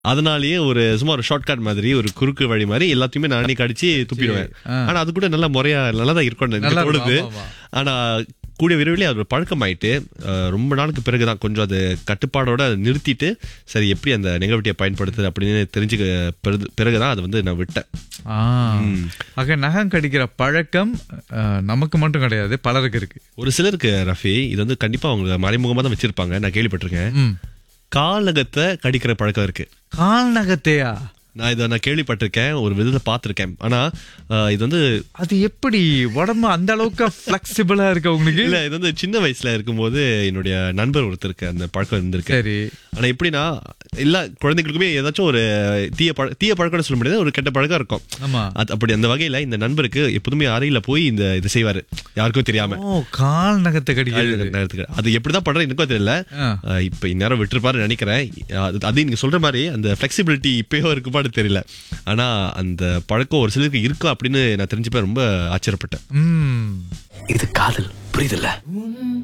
அதனாலேயே ஒரு சும்மா ஒரு ஷார்ட்கட் மாதிரி ஒரு குறுக்கு வழி மாதிரி எல்லாத்தையுமே நானே கடிச்சு துப்பிடுவேன் ஆ. ஆனா அது கூட நல்லா முறையா நல்லா தான் இருக்கும் எனக்கு நல்லா இருக்கும், தோணுது ஆமா, ஆமா. ஆனா கூடிய விரைவிலே அது ஒரு பழக்கமாயிட்டு அஹ், ரொம்ப நாளுக்கு பிறகுதான் கொஞ்சம் அது கட்டுப்பாடோட அதை நிறுத்திட்டு சரி எப்படி அந்த நெகட்டிவிட்டியை பயன்படுத்துது அப்படின்னு தெரிஞ்சுக்க பிறகு- பிறகுதான் அது வந்து நான் விட்டேன் ஆ. ஆக நகம் கடிக்கிற பழக்கம் அஹ், நமக்கு மட்டும் கிடையாது பலருக்கு இருக்கு ஒரு சிலருக்கு ரஃபி இது வந்து கண்டிப்பா அவங்க மறைமுகமா தான் வச்சிருப்பாங்க நான் கேள்விப்பட்டிருக்கேன் ம். காலகத்தை கடிக்கிற பழக்கம் இருக்கு கால் நகத்தையா நான் இதை நான் கேள்விப்பட்டிருக்கேன் ஒரு விதத்தை பார்த்திருக்கேன் ஆனா அஹ், இது வந்து அது எப்படி உடம்பு அந்த அளவுக்கு பிளெக்சிபிளா இருக்கு உங்களுக்கு இல்ல இது வந்து சின்ன வயசுல இருக்கும்போது என்னுடைய நண்பர் ஒருத்தருக்கு அந்த பழக்கம் இருந்திருக்கு சரி ஆனா எப்படின்னா எல்லா குழந்தைகளுக்குமே ஏதாச்சும் ஒரு தீய பழ தீய பழக்கம்னு சொல்ல முடியாது ஒரு கெட்ட பழக்கம் இருக்கும் ஆமா அது அப்படி அந்த வகையில இந்த நண்பருக்கு எப்போதுமே அறையில போய் இந்த இது செய்வாரு யாருக்கும் தெரியாம ஓ கால் நகத்தை கடிக்கிறது நேரத்துக்கு அது எப்படிதான் பண்றது எனக்கும் தெரியல ஆ. அஹ் இப்ப இந்நேரம் விட்டுருப்பாரு நினைக்கிறேன் அது- அது நீங்க சொல்ற மாதிரி அந்த பிளெக்சிபிலிட்டி இப்பயோ இருக்குமான்னு தெரியல ஆனா அந்த பழக்கம் ஒரு சிலருக்கு இருக்கு அப்படின்னு நான் தெரிஞ்சுப்பேன் ரொம்ப ஆச்சரியப்பட்டேன் ம் இது காதல் புரியுதுல்ல